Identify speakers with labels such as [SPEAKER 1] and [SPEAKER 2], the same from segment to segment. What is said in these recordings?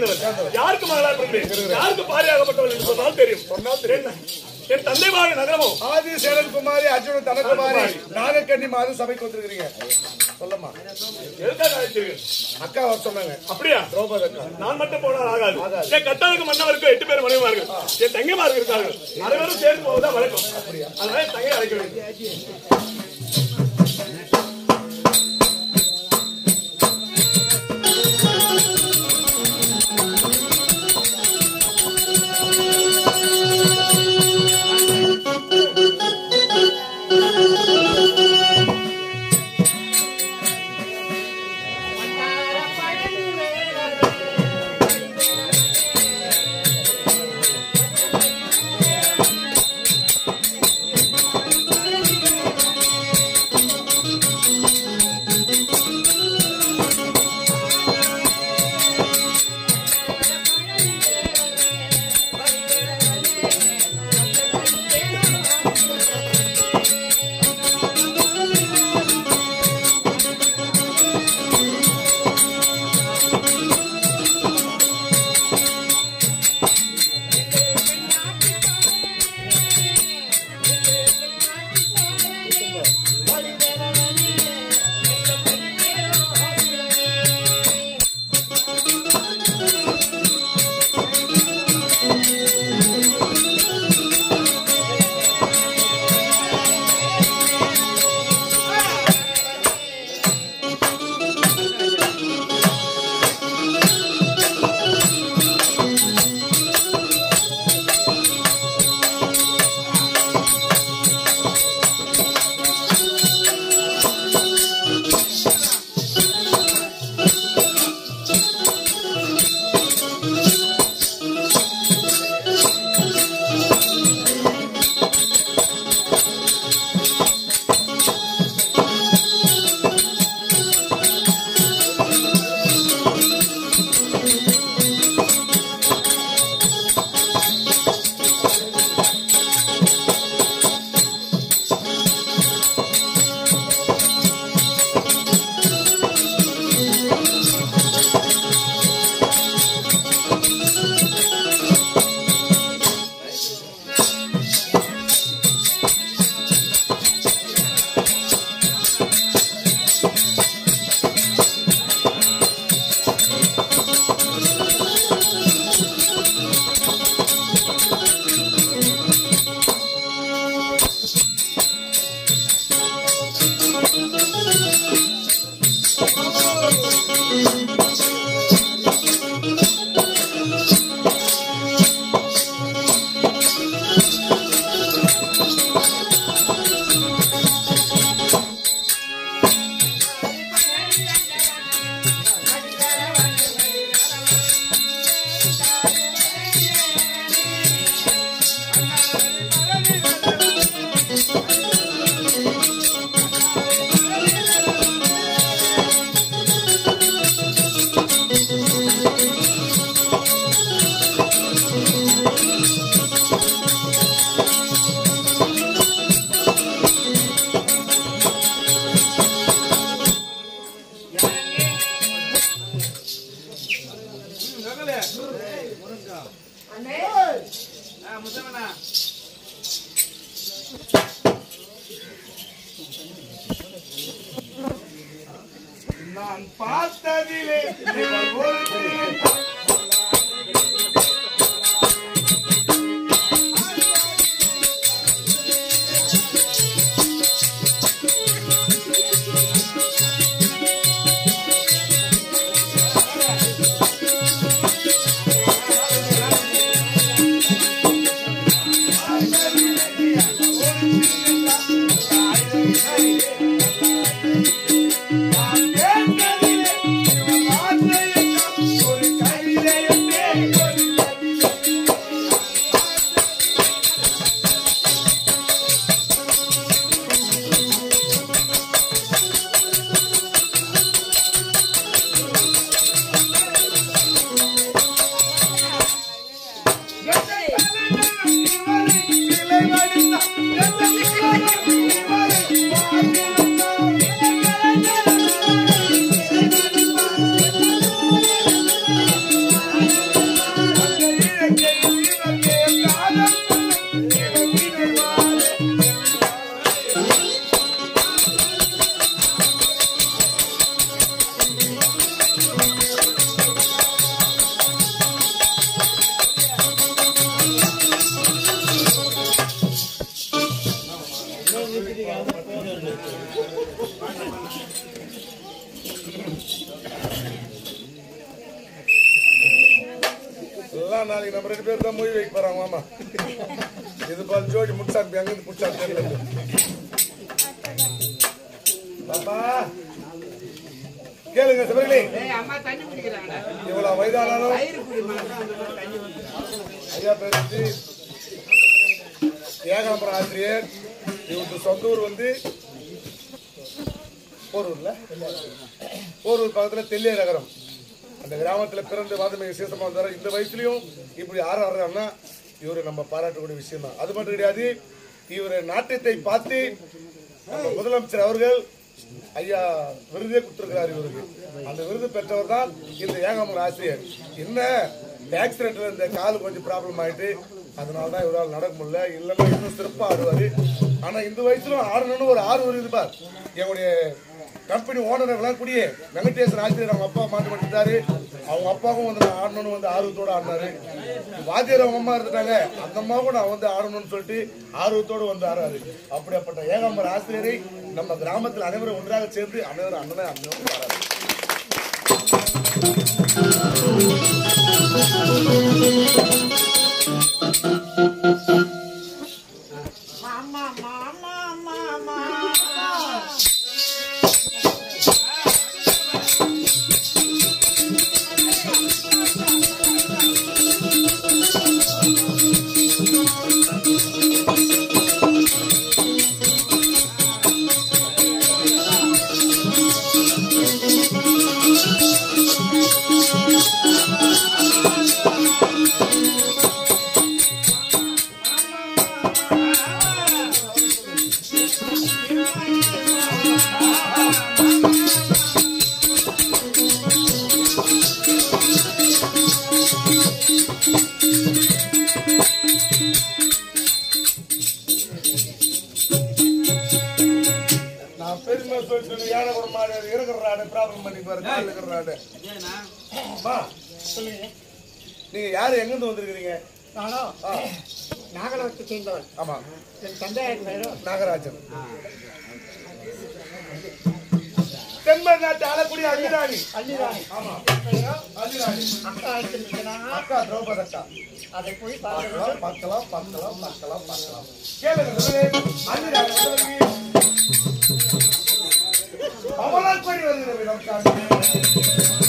[SPEAKER 1] சேர்ந்தவர் யாருக்கு மகளாக பிறந்தேன் யாருக்கு பாரியாகப்பட்டவள் என்று சொன்னால் தெரியும் சொன்னால் தெரியும் என் தந்தை வாழ் நகரமோ
[SPEAKER 2] ஆதி சேரன் குமாரி அர்ஜுனன் தனக்குமாரி நாகக்கண்ணி மாதம் சபைக்கு வந்திருக்கிறீங்க சொல்லம்மா
[SPEAKER 1] எதுக்காக அழைத்தீர்கள்
[SPEAKER 2] அக்கா வர சொன்னாங்க
[SPEAKER 1] அப்படியா
[SPEAKER 2] திரௌபதி அக்கா
[SPEAKER 1] நான் மட்டும் போனால் ஆகாது என் கட்டளுக்கு மன்னவருக்கு எட்டு பேர் மனைவிமார்கள் என் தங்கைமார்கள் இருக்கார்கள் அனைவரும் சேர்ந்து போவதா வழக்கம் அதனால என் தங்கை அழைக்க வேண்டும்
[SPEAKER 2] நான் பார்த்ததிலே இவர் ஒருத்தர் நான் கேட்டதிலே இவர் வார்த்தையை ஒரு கை எல்லாம் நாளைக்கு நம்ம ரெண்டு பேர் தான் மொழி வைக்க போறாங்க மாமா இது பால் ஜோடி முட்சாமி அங்க இருந்து முட்சாமி தெரியல பாப்பா கேளுங்க சிவர்களே
[SPEAKER 3] அம்மா தண்ணி குடிக்கிறாங்க
[SPEAKER 2] இவ்வளவு வயதானாலும் ஐயா பேர் வந்து ஏகாம்பரம் ஆசிரியர் இவருக்கு சொந்த ஊர் வந்து போரூர்ல போரூர் பக்கத்துல தெல்லிய நகரம் அந்த கிராமத்துல பிறந்து வாதமிக சீசமா வந்தாரு இந்த வயசுலயும் இப்படி ஆறு ஆடுறாருன்னா இவரு நம்ம பாராட்டக்கூடிய விஷயம் தான் அது மட்டும் கிடையாது இவரு நாட்டியத்தை பார்த்து நம்ம முதலமைச்சர் அவர்கள் ஐயா விருதே கொடுத்திருக்கிறார் இவருக்கு அந்த விருது பெற்றவர் தான் இந்த ஏகாமர் ஆசிரியர் என்ன ஆக்சிடென்ட்ல இந்த கால் கொஞ்சம் ப்ராப்ளம் ஆயிட்டு அதனால தான் இவரால் நடக்க முடியல இல்லைன்னா இன்னும் சிறப்பா ஆடுவாரு ஆனா இந்த வயசுல ஆடணும்னு ஒரு ஆர்வம் இருக்குது பார் என்னுடைய கம்பெனி ஓனர்கள்லாம் கூடிய வெங்கடேசன் ஆசிரியர் அவங்க அப்பா மாட்டு பண்ணிட்டாரு அவங்க அப்பாவும் வந்து நான் ஆடணும்னு வந்து ஆர்வத்தோட ஆடினாரு வாத்தியார் அவங்க அம்மா இருந்துட்டாங்க அந்த அம்மாவும் நான் வந்து ஆடணும்னு சொல்லிட்டு ஆர்வத்தோடு வந்து ஆடுறாரு அப்படியாப்பட்ட ஏகாம்பர ஆசிரியரை நம்ம கிராமத்தில் அனைவரும் ஒன்றாக சேர்ந்து அனைவரும் அண்ணனை அண்ணனும் ஆடுறாரு
[SPEAKER 3] மாமா மாமா மாமா
[SPEAKER 2] நான் பெருமை சொல்லி சொல்லி ஏழை ஒரு மாடு இருக்கிறாடு ப்ராப்ளம் பண்ணி பாரு கால் இருக்கிறாடு அம்மா சொல்லுங்க நீங்க யாரு எங்க இருந்து வந்திருக்கிறீங்க
[SPEAKER 3] நானோ
[SPEAKER 2] ஆ,
[SPEAKER 3] நாகலவத்தை சேர்ந்தவன்
[SPEAKER 2] ஆமா
[SPEAKER 3] என் தந்தையார் பேரும்
[SPEAKER 2] நாகராஜன் தென்பர் நாட்டு ஆளக்கூடிய அள்ளிராணி
[SPEAKER 3] அள்ளிராணி
[SPEAKER 2] ஆமா அள்ளிராணி
[SPEAKER 3] அக்கா அழைச்சிருக்கிறாங்க
[SPEAKER 2] அக்கா திரௌபதி அக்கா
[SPEAKER 3] அதை போய் பார்க்கணும்
[SPEAKER 2] பார்க்கலாம் பார்க்கலாம் பார்க்கலாம் பார்க்கலாம் பார்க்கலாம் கேளுங்க முதல்ல அள்ளிராணி முதல்ல அமலாக்கடி வருகிறது நமக்கு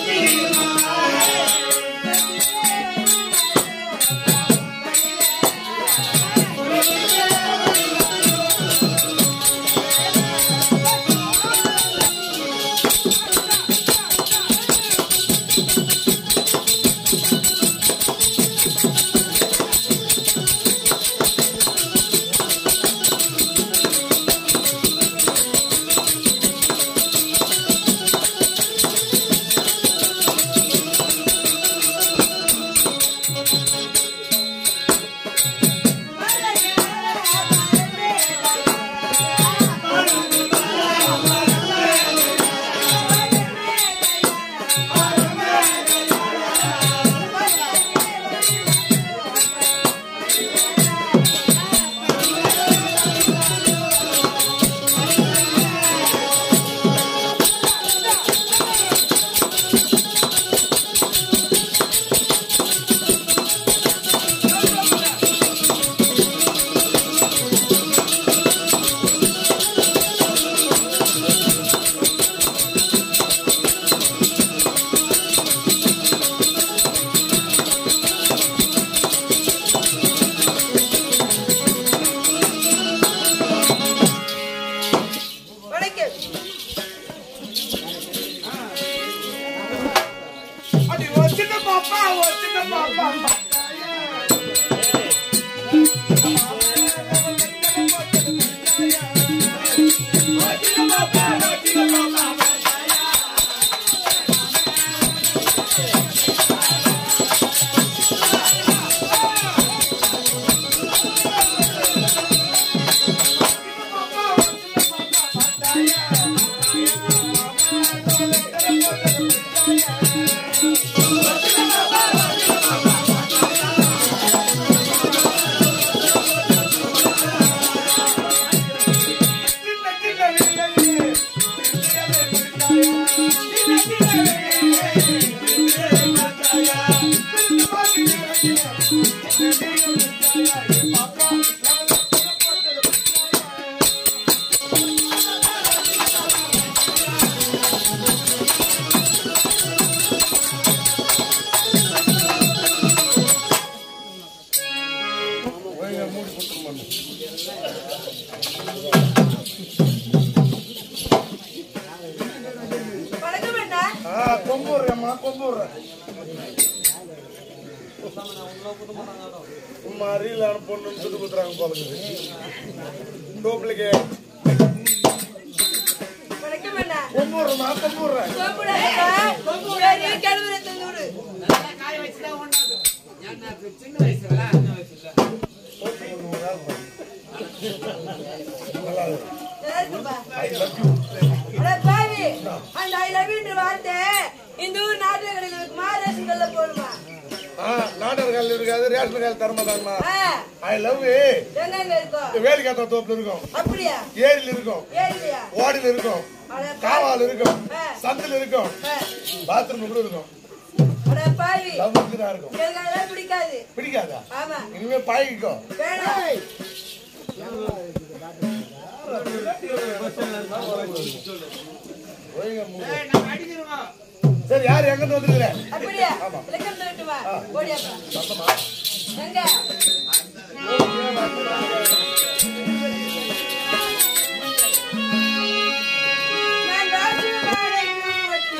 [SPEAKER 4] வணக்கம்
[SPEAKER 1] அடி ஓ சின்ன பாப்பா ஓ சின்ன பாப்பா
[SPEAKER 2] ஒழுங்கா மூடி கொடுத்துருமான்னு.
[SPEAKER 4] வணக்கம் அண்ணா
[SPEAKER 2] ஆ, கொம்பு விடுறேம்மா, கொம்பு விடுறேன். சும்மா ரீலான பொண்ணுன்னு சொல்லி கொடுத்துறாங்க போல இருக்குது. டோப்ளிகே.
[SPEAKER 4] வணக்கம் அண்ணா
[SPEAKER 2] கொம்பு விடுறேம்மா, கொம்பு விடுறேன்.
[SPEAKER 4] கோபுடாதப்பா கோபுடாதே கிளம்புற தந்தூரு
[SPEAKER 2] நல்லா இருக்கு.
[SPEAKER 4] நல்லா இருக்குப்பா
[SPEAKER 2] I love you.
[SPEAKER 4] அட பாவி அந்த ஐ லவ் யூன்ற வார்த்தை இந்த ஊர் நாட்டுகளுக்கு மகாராஷ்டிரல போடுமா
[SPEAKER 2] ஆ, நாடர் காலில் இருக்காது ரேஷன் கால் தரமாதாங்கம்மா
[SPEAKER 4] ஆ,
[SPEAKER 2] ஐ லவ் யூ
[SPEAKER 4] எங்கெங்க இருக்கும்
[SPEAKER 2] வேலிக்காத்தா தோப்புல இருக்கும்
[SPEAKER 4] அப்படியா
[SPEAKER 2] ஏரியில் இருக்கும்
[SPEAKER 4] ஏறியா
[SPEAKER 2] ஓடியில் இருக்கும்
[SPEAKER 4] அட பாவி.
[SPEAKER 2] காவால் இருக்கும்
[SPEAKER 4] ஆ.
[SPEAKER 2] சந்தில் இருக்கும்
[SPEAKER 4] ஆ,
[SPEAKER 2] பாத்ரூம் கூட இருக்கும்
[SPEAKER 4] அட பாவி
[SPEAKER 2] லவ் தான் இருக்கும்
[SPEAKER 4] எனக்கு அதெல்லாம் பிடிக்காது
[SPEAKER 2] பிடிக்காதா
[SPEAKER 4] ஆமா
[SPEAKER 2] இனிமே பழகிக்கோ
[SPEAKER 4] வேணாம்
[SPEAKER 2] ஒழுங்கா மூடு. சரி யார் எங்க இருந்து வந்துருக்கிற
[SPEAKER 4] அப்படியா
[SPEAKER 2] ஆமா.
[SPEAKER 4] இலக்கம் சொல்லட்டுமா ஓடியாப்பா
[SPEAKER 2] சத்தமா
[SPEAKER 4] எங்க நான் ராஜகுமாரை கூவட்டி.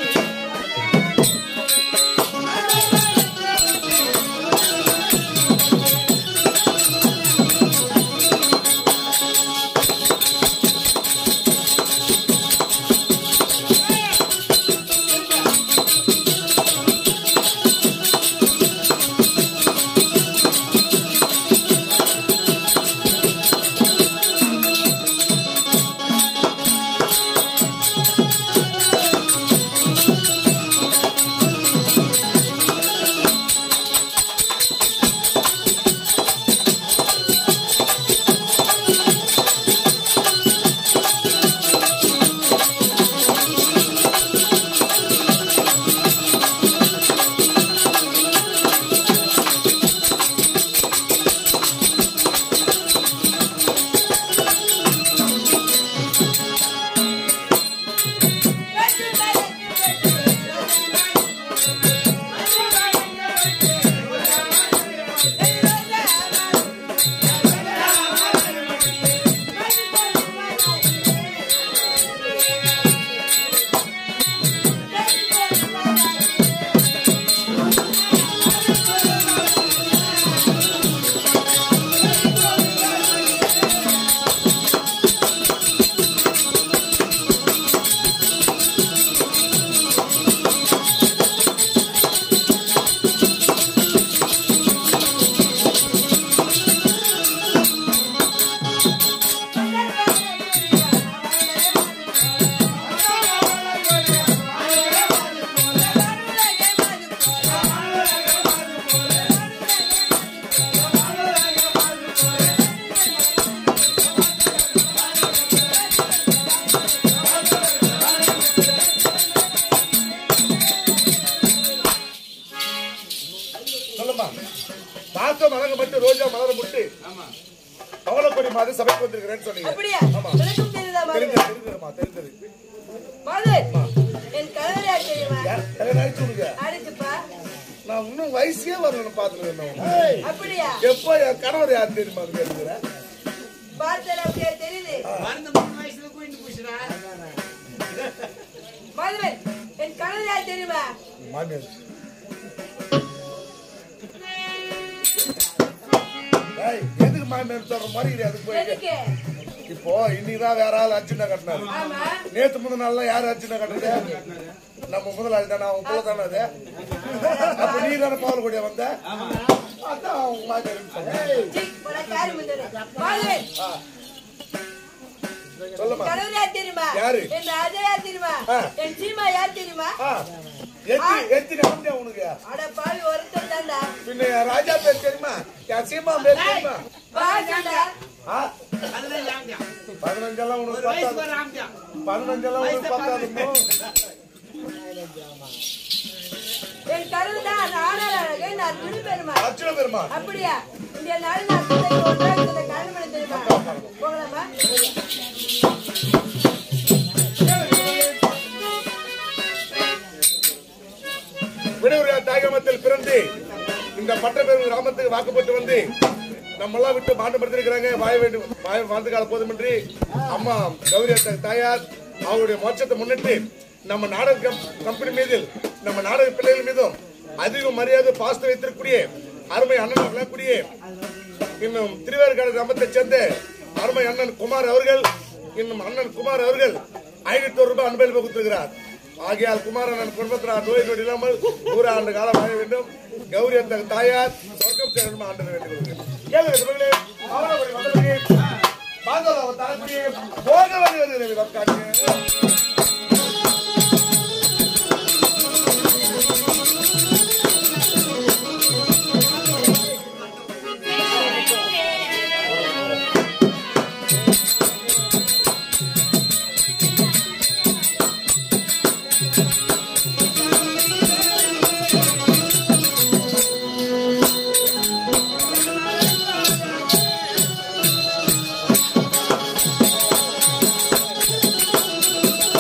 [SPEAKER 2] ஆ மாசம் மலங்கப்பட்டு ரோஜா மலர முட்டு பவளப்படி மாதம் சபைக்கு வந்திருக்கிறேன்னு சொன்னீங்க
[SPEAKER 4] அப்படியா
[SPEAKER 2] ஆமா
[SPEAKER 4] உனக்கும் தெரியுதா
[SPEAKER 2] தெரிஞ்சது
[SPEAKER 4] மாதவன்
[SPEAKER 2] தெரிஞ்சதுமா தெரிஞ்சது
[SPEAKER 4] மாதவன் என் கணவர் யார் தெரியுமா
[SPEAKER 2] யார் கல்யாணம் ஆயிடுச்சு உனக்கு
[SPEAKER 4] அடிச்சுப்பா
[SPEAKER 2] நான் இன்னும் வயசே வரணும்னு பாத்துட்டு இருந்தேன்
[SPEAKER 4] அப்படியா
[SPEAKER 2] எப்போ என் கணவர் யார் தெரியுமா அது கேட்கிறேன்
[SPEAKER 4] பார்த்தல அப்படியே தெரியுது மாதவன் என் கணவர் யார் தெரியுமா
[SPEAKER 2] மாமியார் ஏய், எதுக்கு மாமியார் சொல்ற மாதிரி இரு, அதுக்கு போயிட்டு
[SPEAKER 4] எதுக்கு
[SPEAKER 2] இப்போ இன்னைக்குதான் வேற ஆள் அர்ஜுனா கட்டினாரு
[SPEAKER 4] ஆமா
[SPEAKER 2] நேத்து முந்தின நாள்லாம் யாரு அர்ஜுனா கட்டுறது நம்ம முதலாளி தானே அவன் போல தானே அது அப்ப நீ தானே பால் கூடிய வந்த அதான் அவங்க மாமியார் சொன்னேன்.
[SPEAKER 4] சீ, போடா, காரி முந்தரு. மாதவன்
[SPEAKER 2] சொல்லுமா
[SPEAKER 4] கணவர் யார் தெரியுமா
[SPEAKER 2] யாரு?
[SPEAKER 4] என் ராஜா யார் தெரியுமா
[SPEAKER 2] ஆ.
[SPEAKER 4] என் சீமா யார் தெரியுமா
[SPEAKER 2] ஆ, எத்தி எத்தி நம்பியா உனக்கு
[SPEAKER 4] அட பாவி ஒருத்தர் தான்டா
[SPEAKER 2] பின்ன என் ராஜா பேர் தெரியுமா என் சீமா பேர் தெரியுமா
[SPEAKER 4] பாருடா
[SPEAKER 2] ஆ? பதினஞ்செல்லாம் உனக்கு பத்தாது பதினஞ்செல்லாம் உனக்கு பத்தாது
[SPEAKER 4] என் கருது தான் ஆனால் அழகு நான் துணி பெருமா
[SPEAKER 2] அர்ஜுன பெருமா
[SPEAKER 4] அப்படியா இந்த நாள் நான் குந்தைக்கு ஒன்றாக இந்த கல்யாணம் தெரியுமா போகலாமா
[SPEAKER 2] விடுமுறை தாயகமத்தில் பிறந்து இந்த பட்டப்பெரும் கிராமத்துக்கு வாக்கப்பட்டு வந்து நம்ம எல்லாம் விட்டு மாண்டு படுத்திருக்கிறாங்க வாய வேண்டும் வாய வாழ்ந்து கால போதுமின்றி அம்மா கௌரி அத்தை தாயார் அவருடைய மோட்சத்தை முன்னிட்டு நம்ம நாடக கம்- கம்பெனி மீது நம்ம நாடக பிள்ளைகள் மீதும் அதிக மரியாதை பாசத்தை வைத்திருக்கக்கூடிய அருமை அண்ணன் விளக்கூடிய இன்னும் திருவேற்காடு கிராமத்தைச் சேர்ந்த அருமை அண்ணன் குமார் அவர்கள் இன்னும் அண்ணன் குமார் அவர்கள் ஐநூத்தி ஒரு ரூபாய் அன்பளிப்பு கொடுத்திருக்கிறார் ஆகையால் குமார் அண்ணன் குடும்பத்தினர் நோய் நொடி இல்லாமல் நூறு ஆண்டு காலம் வாழ வேண்டும் கௌரி அந்த தாயார் சொர்க்கம் சேர வேண்டும் ஆண்டு வேண்டும் ஏழு பெருமகளே, ஆவணப்படி வந்தவர்களே, மாதவ அவர் தரக்கூடிய போக வருகிறது காட்சி
[SPEAKER 5] Thank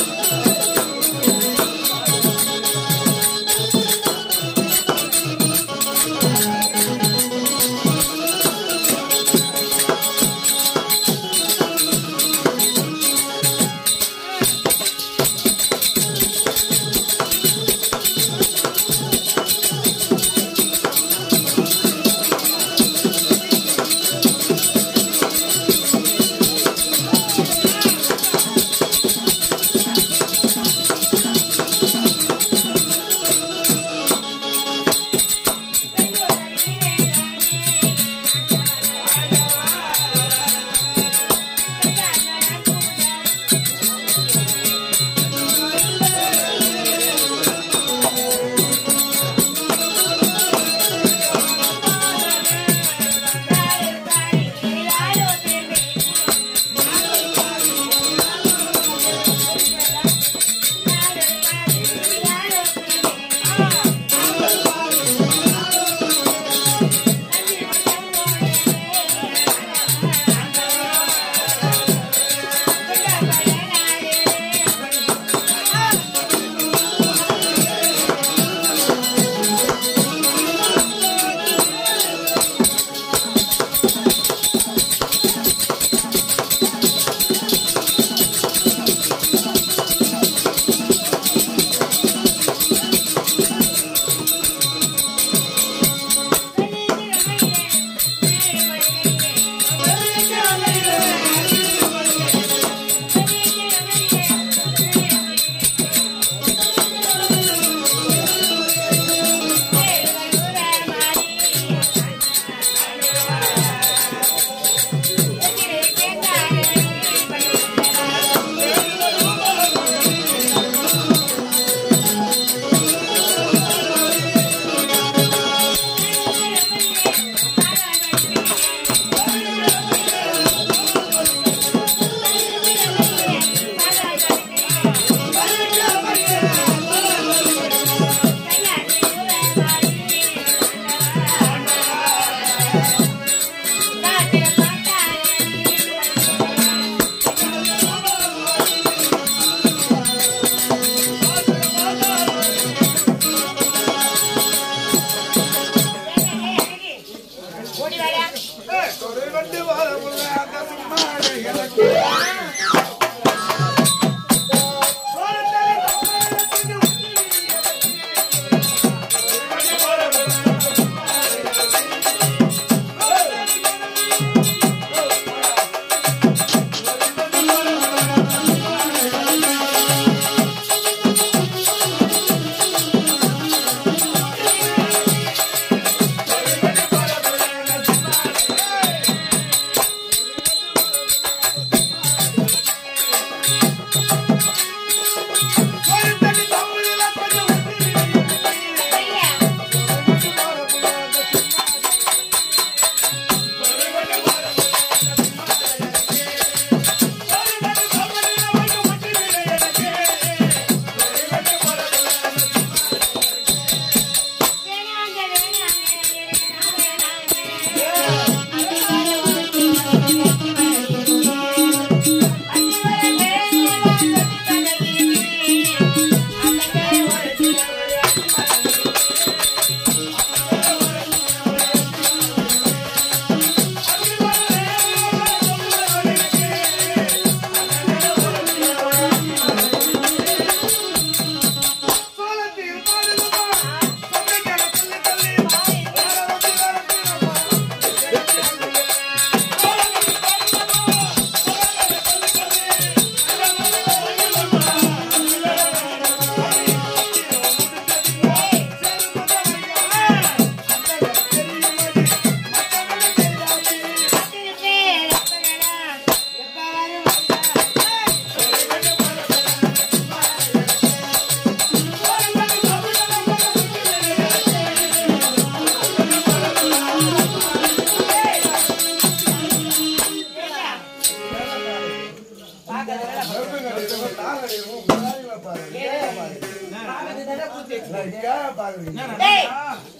[SPEAKER 3] டேய்,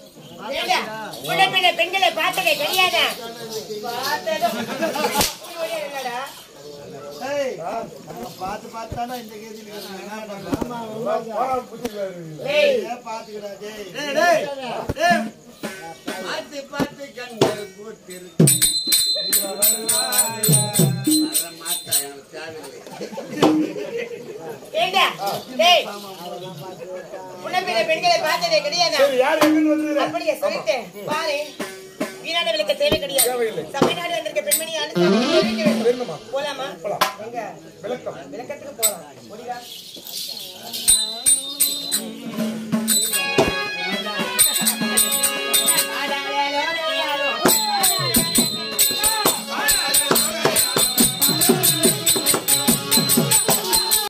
[SPEAKER 3] ஏண்டா, முன்ன பின்ன பெண்களை பார்த்ததே கிடையாதா
[SPEAKER 4] பார்த்ததும் ஒரே என்னடா
[SPEAKER 5] பார்த்து பார்த்து தானே இந்த கேஜில இருக்கிறாங்க
[SPEAKER 4] டேய்
[SPEAKER 5] பாத்துக்கிறா டேய் பார்த்து பார்த்து கண்கள் போட்டிருக்கு
[SPEAKER 3] ஏண்டா டேய் முன்ன பின்ன பெண்களை பார்த்ததே கிடையாதா
[SPEAKER 2] சரி யார் எங்கன்னு வந்துருக்க
[SPEAKER 3] அப்படியே சொல்லிட்டேன் பாரு வீணானவர்களுக்கு தேவை கிடையாது
[SPEAKER 2] தேவையில்லை.
[SPEAKER 3] தமிழ்நாடு வந்திருக்க பெண்மணி அனுப்பி
[SPEAKER 2] வேணுமா
[SPEAKER 3] போலாமா
[SPEAKER 2] போலாம்.
[SPEAKER 3] எங்க
[SPEAKER 2] விளக்கம்
[SPEAKER 3] விளக்கத்துக்கு போலாம் முடியா